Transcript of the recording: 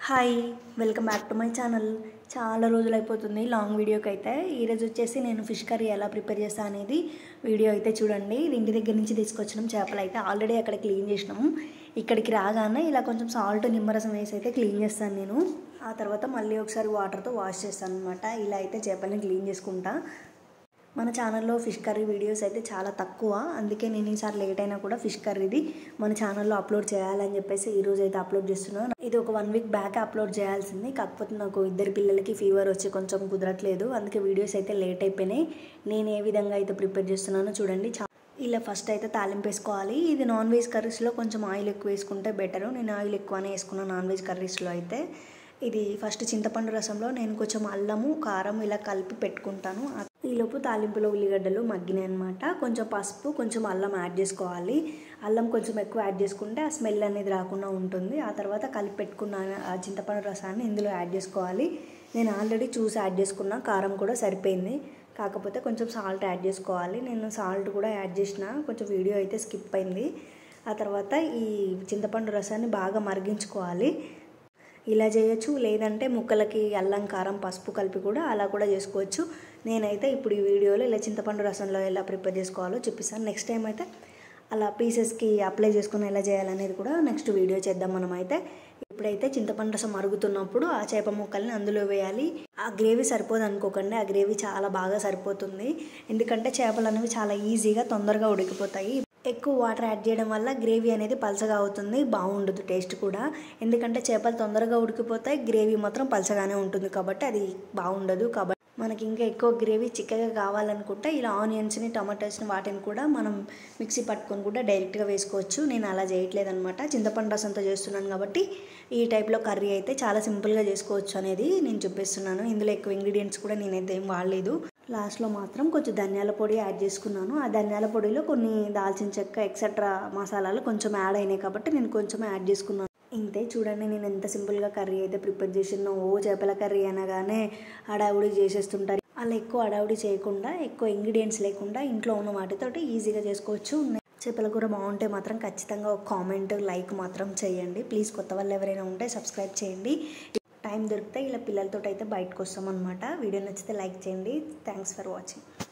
hi welcome back to my channel చాలా రోజులు అయిపోతుంది లాంగ్ వీడియోకి అయితే ఈరోజు వచ్చేసి నేను ఫిష్ కర్రీ ఎలా ప్రిపేర్ చేస్తా అనేది వీడియో అయితే చూడండి ఇది ఇంటి దగ్గర నుంచి తీసుకొచ్చినాం చేపలు అయితే ఆల్రెడీ అక్కడ క్లీన్ చేసినాము ఇక్కడికి రాగానే ఇలా కొంచెం సాల్ట్ నిమ్మరసం వేసి అయితే క్లీన్ చేస్తాను నేను ఆ తర్వాత మళ్ళీ ఒకసారి వాటర్తో వాష్ చేస్తాను అనమాట ఇలా అయితే చేపల్ని క్లీన్ చేసుకుంటా మన ఛానల్లో ఫిష్ కర్రీ వీడియోస్ అయితే చాలా తక్కువ అందుకే నేను ఈసారి లేట్ అయినా కూడా ఫిష్ కర్రీది మన ఛానల్లో అప్లోడ్ చేయాలని చెప్పేసి ఈ రోజు అయితే అప్లోడ్ చేస్తున్నాను ఇది ఒక వన్ వీక్ బ్యాక్ అప్లోడ్ చేయాల్సింది కాకపోతే నాకు ఇద్దరు పిల్లలకి ఫీవర్ వచ్చి కొంచెం కుదరట్లేదు అందుకే వీడియోస్ అయితే లేట్ అయిపోయినాయి నేను ఏ విధంగా అయితే ప్రిపేర్ చేస్తున్నానో చూడండి చా ఇలా ఫస్ట్ అయితే తాలింపు వేసుకోవాలి ఇది నాన్ వెజ్ కర్రీస్లో కొంచెం ఆయిల్ ఎక్కువ వేసుకుంటే బెటరు నేను ఆయిల్ ఎక్కువనే వేసుకున్నాను నాన్ వెజ్ కర్రీస్లో అయితే ఇది ఫస్ట్ చింతపండు రసంలో నేను కొంచెం అల్లము కారం ఇలా కలిపి పెట్టుకుంటాను ఈలోపు తాలింపులో ఉల్లిగడ్డలు మగ్గినాయి అనమాట కొంచెం పసుపు కొంచెం అల్లం యాడ్ చేసుకోవాలి అల్లం కొంచెం ఎక్కువ యాడ్ చేసుకుంటే ఆ స్మెల్ అనేది రాకుండా ఉంటుంది ఆ తర్వాత కలిపి పెట్టుకున్న ఆ చింతపండు రసాన్ని ఇందులో యాడ్ చేసుకోవాలి నేను ఆల్రెడీ చూసి యాడ్ చేసుకున్న కారం కూడా సరిపోయింది కాకపోతే కొంచెం సాల్ట్ యాడ్ చేసుకోవాలి నేను సాల్ట్ కూడా యాడ్ చేసిన కొంచెం వీడియో అయితే స్కిప్ అయింది ఆ తర్వాత ఈ చింతపండు రసాన్ని బాగా మరిగించుకోవాలి ఇలా చేయొచ్చు లేదంటే ముక్కలకి అల్లం కారం పసుపు కలిపి కూడా అలా కూడా చేసుకోవచ్చు నేనైతే ఇప్పుడు ఈ వీడియోలో ఇలా చింతపండు రసంలో ఎలా ప్రిపేర్ చేసుకోవాలో చూపిస్తాను నెక్స్ట్ టైం అయితే అలా పీసెస్కి అప్లై చేసుకుని ఎలా చేయాలనేది కూడా నెక్స్ట్ వీడియో చేద్దాం మనం అయితే ఇప్పుడైతే చింతపండు రసం మరుగుతున్నప్పుడు ఆ చేప ముక్కల్ని అందులో వేయాలి ఆ గ్రేవీ సరిపోదు అనుకోకండి ఆ గ్రేవీ చాలా బాగా సరిపోతుంది ఎందుకంటే చేపలు అనేవి చాలా ఈజీగా తొందరగా ఉడికిపోతాయి ఎక్కువ వాటర్ యాడ్ చేయడం వల్ల గ్రేవీ అనేది పలచగా అవుతుంది బాగుండదు టేస్ట్ కూడా ఎందుకంటే చేపలు తొందరగా ఉడికిపోతాయి గ్రేవీ మాత్రం పలచగానే ఉంటుంది కాబట్టి అది బాగుండదు కాబట్టి మనకి ఇంకా ఎక్కువ గ్రేవీ చిక్కగా కావాలనుకుంటే ఇలా ఆనియన్స్ని టమాటోస్ని వాటిని కూడా మనం మిక్సీ పట్టుకొని కూడా డైరెక్ట్గా వేసుకోవచ్చు నేను అలా చేయట్లేదు అనమాట చింతపండు రసంతో చేస్తున్నాను కాబట్టి ఈ టైప్లో కర్రీ అయితే చాలా సింపుల్గా చేసుకోవచ్చు అనేది నేను చూపిస్తున్నాను ఇందులో ఎక్కువ ఇంగ్రీడియంట్స్ కూడా నేనైతే ఏం వాడలేదు లాస్ట్లో మాత్రం కొంచెం ధనియాల పొడి యాడ్ చేసుకున్నాను ఆ ధనియాల పొడిలో కొన్ని దాల్చిన చెక్క ఎక్సెట్రా మసాలాలు కొంచెం యాడ్ అయినాయి కాబట్టి నేను కొంచెం యాడ్ చేసుకున్నాను ఇంతే చూడండి నేను ఎంత సింపుల్గా కర్రీ అయితే ప్రిపేర్ చేసినా ఓ చేపల కర్రీ అనగానే హడావుడి చేసేస్తుంటారు అలా ఎక్కువ హడావుడి చేయకుండా ఎక్కువ ఇంగ్రీడియంట్స్ లేకుండా ఇంట్లో ఉన్న వాటితోటి ఈజీగా చేసుకోవచ్చు చేపల కూర బాగుంటే మాత్రం ఖచ్చితంగా ఒక కామెంట్ లైక్ మాత్రం చేయండి ప్లీజ్ కొత్త వాళ్ళు ఎవరైనా ఉంటే సబ్స్క్రైబ్ చేయండి టైం దొరికితే ఇలా పిల్లలతో అయితే బయటకు వస్తాం అనమాట వీడియో నచ్చితే లైక్ చేయండి థ్యాంక్స్ ఫర్ వాచింగ్